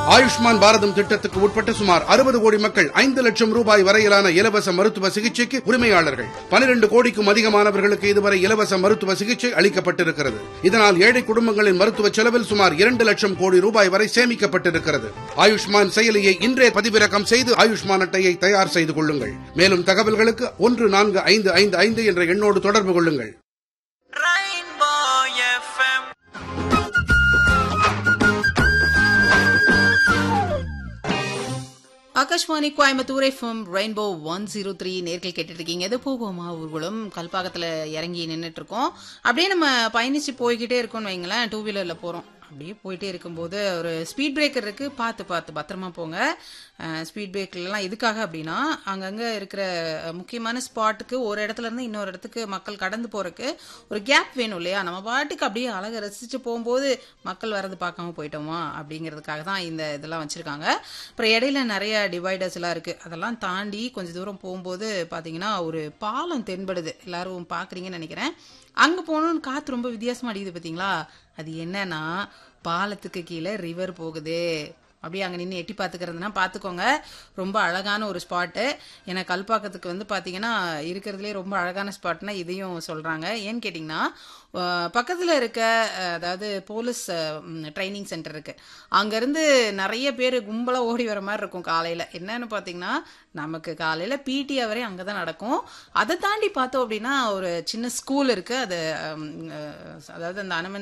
ஆயுஷ்மான் பாரதம் திட்டத்துக்கு உட்பட்ட சுமார் அறுபது கோடி மக்கள் ஐந்து லட்சம் ரூபாய் வரையிலான இலவச மருத்துவ சிகிச்சைக்கு உரிமையாளர்கள் பனிரெண்டு கோடிக்கும் அதிகமானவர்களுக்கு இதுவரை இலவச மருத்துவ சிகிச்சை அளிக்கப்பட்டிருக்கிறது இதனால் ஏழை குடும்பங்களின் மருத்துவ செலவில் சுமார் இரண்டு லட்சம் கோடி ரூபாய் வரை சேமிக்கப்பட்டிருக்கிறது ஆயுஷ்மான் செயலியை இன்றே பதிவிறக்கம் செய்து ஆயுஷ்மான் அட்டையை தயார் செய்து கொள்ளுங்கள் மேலும் தகவல்களுக்கு ஒன்று நான்கு ஐந்து ஐந்து ஐந்து என்ற எண்ணோடு தொடர்பு கொள்ளுங்கள் Rainbow FM. Akashvani Coimbatore FM rainbow one zero three நேர்கள் கேட்டுட்டு இருக்கீங்க எது போகுமா ஊர்வலம் கல்பாக்கத்துல இறங்கி நின்னுட்டு இருக்கோம் அப்படியே நம்ம பயணிச்சு போய்கிட்டே இருக்கோம்னு வைங்களேன் டூ வீலர்ல போறோம் அப்படியே போயிட்டே இருக்கும்போது ஒரு ஸ்பீட் பிரேக்கர் இருக்கு பார்த்து பார்த்து பத்திரமா போங்க ஸ்பீட் பிரேக்லாம் எதுக்காக அப்படின்னா அங்கங்க இருக்கிற அஹ், முக்கியமான ஸ்பாட்டுக்கு ஒரு இடத்துல இருந்து இன்னொரு இடத்துக்கு மக்கள் கடந்து போறதுக்கு ஒரு கேப் வேணும் இல்லையா நம்ம பாட்டுக்கு அப்படியே அழகை ரசிச்சு போகும்போது மக்கள் வரது பார்க்காம போயிட்டோமா அப்படிங்கிறதுக்காக தான் இந்த இதெல்லாம் வச்சிருக்காங்க அப்புறம் இடையில நிறைய டிவைடர்ஸ் எல்லாம் இருக்கு அதெல்லாம் தாண்டி கொஞ்சம் தூரம் போகும்போது பாத்தீங்கன்னா ஒரு பாலம் தென்படுது எல்லாரும் பாக்குறீங்கன்னு நினைக்கிறேன் அங்க போகணும்னு காத்து ரொம்ப வித்தியாசமா அடிக்குது பாத்தீங்களா அது என்னன்னா பாலத்துக்கு கீழே ரிவர் போகுது அப்படியே அங்கே நின்று எட்டி பார்த்துக்கிறதுனா பார்த்துக்கோங்க ரொம்ப அழகான ஒரு ஸ்பாட்டு ஏன்னா கல்பாக்கத்துக்கு வந்து பார்த்தீங்கன்னா இருக்கிறதுலே ரொம்ப அழகான ஸ்பாட்னா இதையும் சொல்கிறாங்க ஏன்னு கேட்டிங்கன்னா பக்கத்தில் இருக்க அஹ், அதாவது போலீஸ் ட்ரைனிங் சென்டர் இருக்கு அங்கேருந்து நிறைய பேர் கும்பலாக ஓடி வர மாதிரி இருக்கும் காலையில் என்னன்னு பார்த்தீங்கன்னா நமக்கு காலையில் பிடி அவரே அங்கே தான் நடக்கும் அதை தாண்டி பார்த்தோம் அப்படின்னா ஒரு சின்ன ஸ்கூல் இருக்குது அது அம், அஹ், அதாவது அந்த அனுமன்